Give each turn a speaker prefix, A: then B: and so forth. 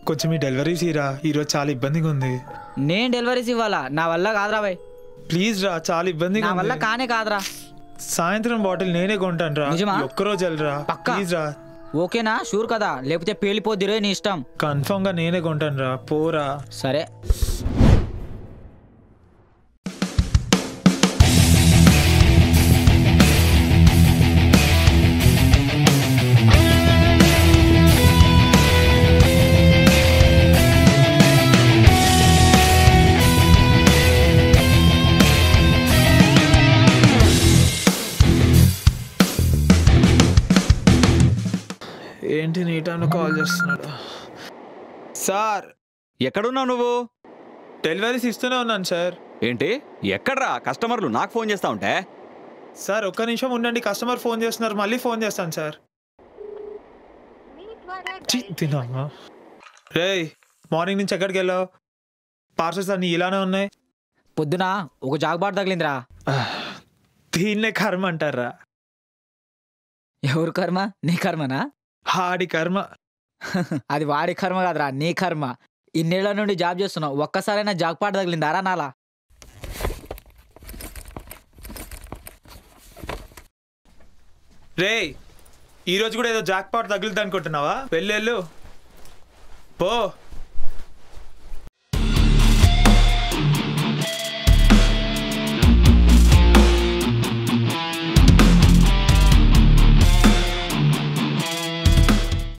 A: కొంచెం ఈ డెలివరీస్ ఇరా ఈరోజు చాలా ఇబ్బందిగా ఉంది
B: నేను డెలివరీస్ ఇవ్వాలా నా వల్ల కాదురా బాయ్
A: ప్లీజ్ రా చాలా ఇబ్బందిగా
B: నా వల్ల
A: ఉంది
B: కానే కాదురా
A: సాయంత్రం బాటిల్ నేనే కొంటాను రా
B: నిజమా?
A: ఒక్కరోజు వెళ్ళరా
B: పక్కా?
A: ప్లీజ్ రా
B: ఓకేనా షూర్ కదా లేకపోతే పేలిపోద్దిరే నీ ఇష్టం
A: కన్ఫర్మ్ గా నేనే కొంటాను రా పోరా
B: సరే
A: ఏంటి నీ టైంలో కాల్ చేస్తున్నాడు సార్
C: ఎక్కడున్నావు నువ్వు
A: డెలివరీస్ ఇస్తూనే ఉన్నాను సార్
C: ఏంటి ఎక్కడ్రా కస్టమర్లు నాకు ఫోన్ చేస్తా ఉంటే
A: సార్ ఒక్క నిమిషం ఉండండి కస్టమర్ ఫోన్ చేస్తున్నారు మళ్ళీ ఫోన్ చేస్తాను సార్ ఛీ, తినమ్మా రేయ్ మార్నింగ్ నుంచి ఎక్కడికి వెళ్ళావు పార్సల్స్ అన్ని ఇలానే ఉన్నాయి
B: పొద్దున ఒక జాగ్బాట్ తగిలిందిరా
A: దీన్నే కర్మ అంటారా
B: ఎవరు కర్మ నీ కర్మనా
A: హాడి కర్మ
B: అది వాడి కర్మ కాదురా నీ కర్మ ఇన్నేళ్ల నుండి జాబ్ చేస్తున్నావు ఒక్కసారైనా జాగ్పాట్ తగిలిందారా నాలా
A: రేయ్ ఈ రోజు కూడా ఏదో జాక్ పాట్ తగులుద్ది అనుకుంటున్నావా వెళ్ళు వెళ్ళు పో